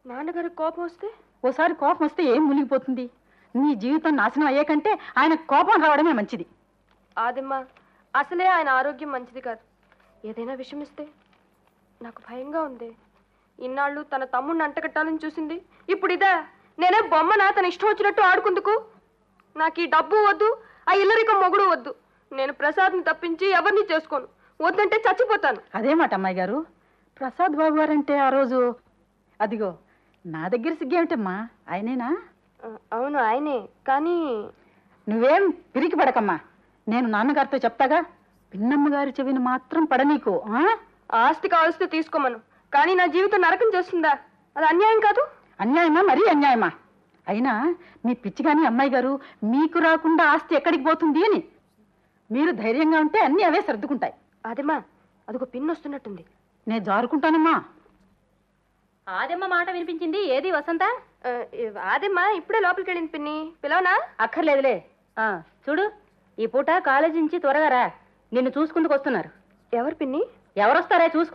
నాన్నగారికి కోపం వస్తే ఓసారి కోపం వస్తే ఏం మునిగిపోతుంది నీ జీవితం నాశనం అయ్యే కంటే ఆయన కోపం రావడమే మంచిది ఆదిమ్మ అసలే ఆయన ఆరోగ్యం మంచిది కాదు ఏదైనా విషయం ఇస్తే నాకు భయంగా ఉంది ఇన్నాళ్ళు తన తమ్ముడిని అంటగట్టాలని చూసింది ఇప్పుడు ఇదా నేనే బొమ్మనా తన ఇష్టం వచ్చినట్టు ఆడుకుందుకు నాకు ఈ డబ్బు వద్దు ఆ ఇల్లరికం మొగుడు వద్దు నేను ప్రసాద్ని తప్పించి ఎవరిని చేసుకోను వద్దంటే చచ్చిపోతాను అదే మాట అమ్మాయి గారు ప్రసాద్ బాబు గారంటే ఆ రోజు అదిగో నా దగ్గర సిగ్గేమిటమ్మా ఆయనేనా ఆ, అవును ఆయనే కానీ నువ్వేం పిరికి పడకమ్మా నేను నాన్నగారితో చెప్తాగా పిన్నమ్మ గారి చెవిని మాత్రం పడనీకు ఆ? ఆస్తి కావలిస్తే తీసుకోమను కానీ నా జీవితం నరకం చేస్తుందా అది అన్యాయం కాదు అన్యాయమా మరీ అన్యాయమా అయినా మీ పిచ్చిగాని అమ్మాయి గారు మీకు రాకుండా ఆస్తి ఎక్కడికి పోతుంది అని మీరు ధైర్యంగా ఉంటే అన్నీ అవే సర్దుకుంటాయి అదేమా అదొక పిన్ వస్తున్నట్టుంది నేను జారుకుంటానమ్మా ఆదమ్మ మాట వినిపించింది ఏది వసంత ఆ, అదేమ్మా ఇప్పుడే లోపలికి వెళ్ళింది పిన్ని పిలవనా అక్కర్లేదులే ఆ, చూడు ఈ పూట కాలేజీ నుంచి త్వరగా రా నిన్ను చూసుకుందుకు వస్తున్నారు ఎవరు పిన్ని ఎవరొస్తారే చూసుకు